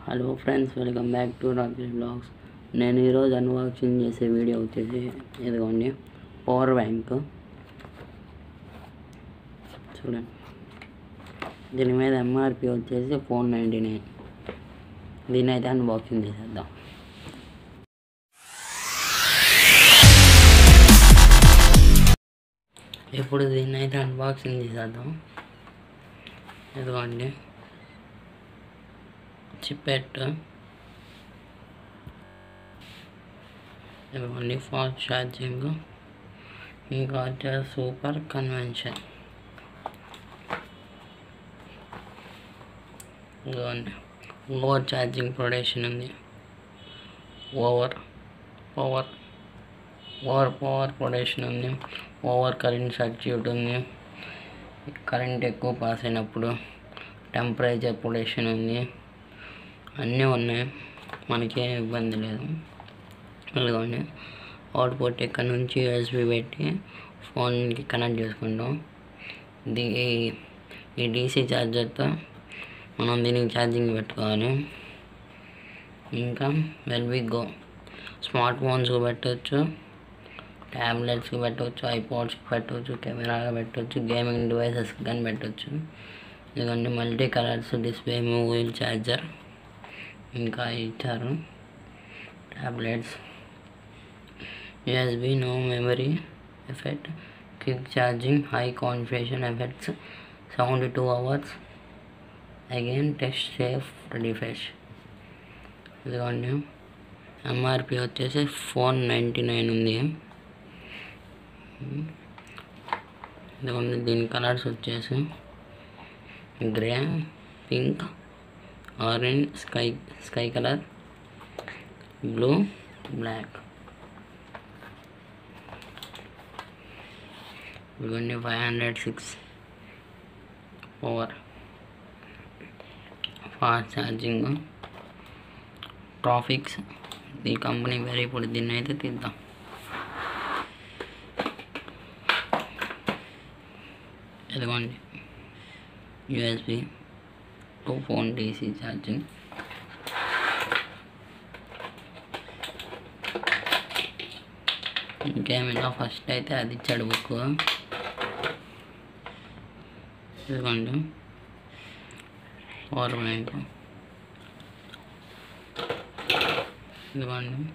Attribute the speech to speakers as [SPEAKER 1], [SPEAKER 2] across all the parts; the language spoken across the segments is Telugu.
[SPEAKER 1] hello friends welcome back to Rakesh blogs నేను ఈరోజు అన్బాక్సింగ్ చేసే వీడియో వచ్చేసి ఇదిగోండి పవర్ బ్యాంక్ చూడండి దీని మీద ఎంఆర్పి వచ్చేసి ఫోర్ నైంటీ నైన్ దీని అయితే అన్బాక్సింగ్ చేసేద్దాం ఇప్పుడు దీన్ని అయితే అన్బాక్సింగ్ చేసేద్దాం ఇదిగోండి చిపెట్ ఇదిగోండి ఫాస్ట్ ఛార్జింగ్ ఇంకా వచ్చేసి సూపర్ కన్వెన్షన్ ఇదిగోండి ఓవర్ ఛార్జింగ్ ప్రొడక్షన్ ఉంది over power over power production ఉంది ఓవర్ కరెంట్ సర్క్యూట్ ఉంది కరెంట్ ఎక్కువ పాస్ అయినప్పుడు టెంపరేచర్ ప్రొడక్షన్ ఉంది అన్నీ ఉన్నాయి మనకేం ఇబ్బంది లేదు ఇదిగోండి అవుట్పుట్ ఇక్కడ నుంచి యూఎస్బి పెట్టి ఫోన్కి కనెక్ట్ చేసుకుంటాం దీ ఈ డీసీ ఛార్జర్తో మనం దీనికి ఛార్జింగ్ పెట్టుకోవాలి ఇంకా వెల్బీ గో స్మార్ట్ ఫోన్స్కి పెట్టవచ్చు ట్యాబ్లెట్స్కి పెట్టవచ్చు ఐపాడ్స్కి పెట్టవచ్చు కెమెరాగా పెట్టవచ్చు గేమింగ్ డివైసెస్కి కానీ పెట్టవచ్చు ఎందుకంటే మల్టీ కలర్స్ డిస్ప్లే మూవీల్ ఛార్జర్ ఇంకా ఇచ్చారు tablets USB no memory effect quick charging high configuration effects seventy two hours again test safe refresh ఇదిగోండి ఎంఆర్పి వచ్చేసి ఫోర్ నైంటీ నైన్ ఉంది ఇదిగోండి దీని కలర్స్ వచ్చేసి grey pink orange sky sky colour blue black ఇవన్నీ five hundred six power fast charging traffics ఈ కంపెనీ వేరే ఇప్పుడు దీన్ని అయితే తీద్దాం ఇదిగోండి USB two phone DC charging ఇంకేమైనా ఫస్ట్ అయితే అది ఇచ్చాడు బుక్ ఇదిగోండి పవర్ బ్యాంక్ ఇదిగోండి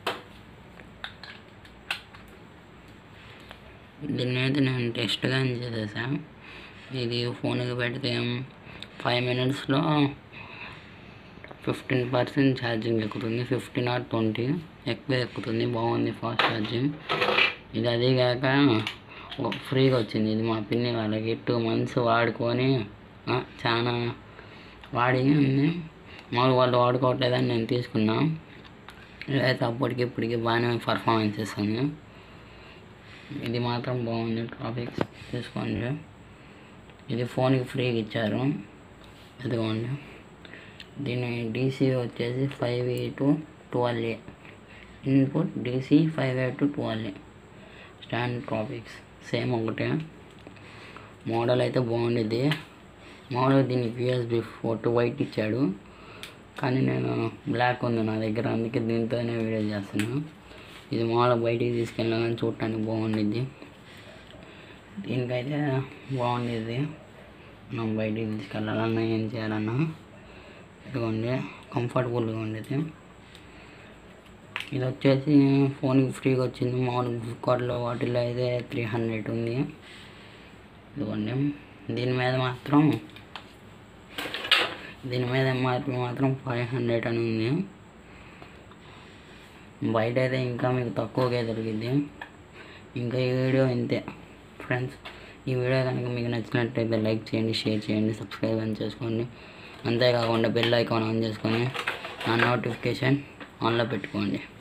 [SPEAKER 1] దీన్ని అయితే నేను టెస్ట్గా చేసేసా ఇది ఫోన్కి పెడితే ఫైవ్ మినిట్స్లో ఫిఫ్టీన్ పర్సెంట్ ఛార్జింగ్ ఎక్కుతుంది ఫిఫ్టీన్ ఆర్ ట్వంటీ ఎక్కువ ఎక్కుతుంది బాగుంది ఫాస్ట్ ఛార్జింగ్ ఇది అది కాక ఫ్రీగా వచ్చింది ఇది మా పిన్ని వాళ్ళకి టూ మంత్స్ వాడుకొని ఆ, చాలా వాడి ఉంది మామూలు వాళ్ళు వాడుకోవట్లేదని నేను తీసుకున్నా ఇదైతే అప్పటికి ఇప్పటికి బాగానే పర్ఫార్మెన్స్ ఇస్తుంది ఇది మాత్రం బాగుంది ట్రాఫిక్స్ తీసుకోండి ఇది ఫోన్కి ఫ్రీగా ఇచ్చారు ఇదిగోండి దీని డీసీ వచ్చేసి five A to twelve A input DC five A to twelve A stand traffics same ఒకటే మోడల్ అయితే బాగుండేది మోడల్ దీనికి యూఎస్బి ఫోటో వైట్ ఇచ్చాడు కానీ నేను బ్లాక్ ఉంది నా దగ్గర అందుకే దీంతోనే వీడియో చేస్తున్నాను ఇది మోడల్ బయటికి తీసుకెళ్ళినా కానీ చూడటానికి బాగుండిద్ది దీనికైతే బాగుండేది మనం బయటికి తీసుకెళ్ళాలన్నా ఏం చేయాలన్నా ఇదిగోండి కంఫర్టబుల్గా ఉండేది ఇది వచ్చేసి ఫోన్కి ఫ్రీగా వచ్చింది మామూలుగా ఫ్లిప్కార్ట్లో వాటిల్లో అయితే త్రీ హండ్రెడ్ ఉంది ఇదిగోండి దీని మీద మాత్రం దీని మీద ఎంఆర్పి మాత్రం ఫైవ్ హండ్రెడ్ అని ఉంది బయట అయితే ఇంకా మీకు తక్కువగా దొరికింది ఇంకా ఈ వీడియో ఇంతే ఫ్రెండ్స్ ఈ వీడియో కనుక మీకు నచ్చినట్టయితే లైక్ చేయండి షేర్ చేయండి సబ్స్క్రైబ్ అని చేసుకోండి అంతేకాకుండా బెల్ ఐకాన్ ఆన్ చేసుకొని నా నోటిఫికేషన్ ఆన్లో పెట్టుకోండి